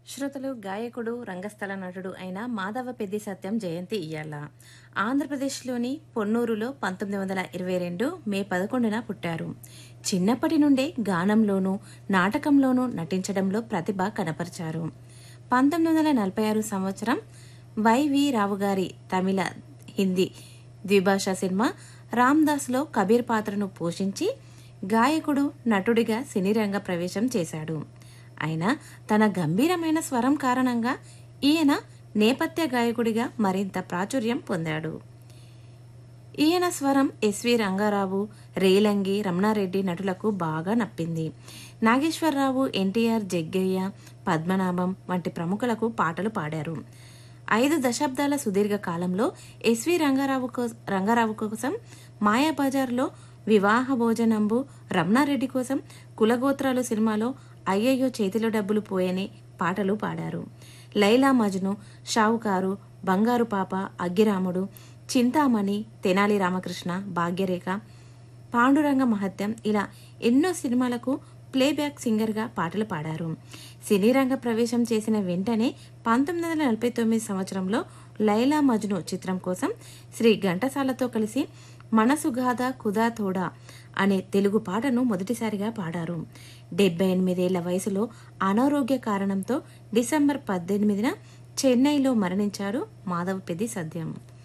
శ్రోతలు గాయకుడు రంగస్థల నటుడు అయిన మాధవ పెద్ది సత్యం జయంతి ఇయ్యాల ఆంధ్రప్రదేశ్లోని పొన్నూరులో పంతొమ్మిది వందల ఇరవై రెండు మే పదకొండున పుట్టారు చిన్నప్పటి నుండే గానంలోనూ నాటకంలోనూ నటించడంలో ప్రతిభ కనపరిచారు పంతొమ్మిది వందల నలభై ఆరు సంవత్సరం వైవి రావు గారి తమిళ హిందీ ద్విభాషా సినిమా రామ్దాస్లో కబీర్ పాత్రను పోషించి గాయకుడు నటుడిగా సినీ రంగ ప్రవేశం చేశాడు అయినా తన గంభీరమైన స్వరం కారణంగా ఈయన నేపథ్య గాయకుడిగా మరింత ప్రాచుర్యం పొందాడు ఈయన స్వరం ఎస్వి రంగారావు రేలంగి రమణారెడ్డి నటులకు బాగా నప్పింది నాగేశ్వరరావు ఎన్టీఆర్ జగ్గయ్య పద్మనాభం వంటి ప్రముఖులకు పాటలు పాడారు ఐదు దశాబ్దాల సుదీర్ఘ కాలంలో ఎస్వి రంగారావు కో- రంగారావు కోసం మాయాబజార్లో వివాహ భోజనంబు రమణారెడ్డి కోసం కులగోత్రాలు సినిమాలో అయ్యయ్యో చేతిలో డబ్బులు పోయని పాటలు పాడారు లైలా మజ్ను షావుకారు బంగారు పాప అగ్గిరాముడు చింతామణి తెనాలి రామకృష్ణ భాగ్యరేఖ పాండురంగ మహత్యం ఇలా ఎన్నో సినిమాలకు ప్లేబ్యాక్ సింగర్గా పాటలు పాడారు సినీ రంగ ప్రవేశం చేసిన వెంటనే పంతొమ్మిది వందల నలభై తొమ్మిది సంవత్సరంలో లైలా మజ్ను చిత్రం కోసం శ్రీ ఘంటసాలతో కలిసి మనసుగాథ కుదా తోడా అనే తెలుగు పాటను మొదటిసారిగా పాడారు డెబ్బై ఎనిమిదేళ్ల వయసులో అనారోగ్య కారణంతో డిసెంబర్ పద్దెనిమిదిన చెన్నైలో మరణించారు మాధవ్ పెద్ది సద్యం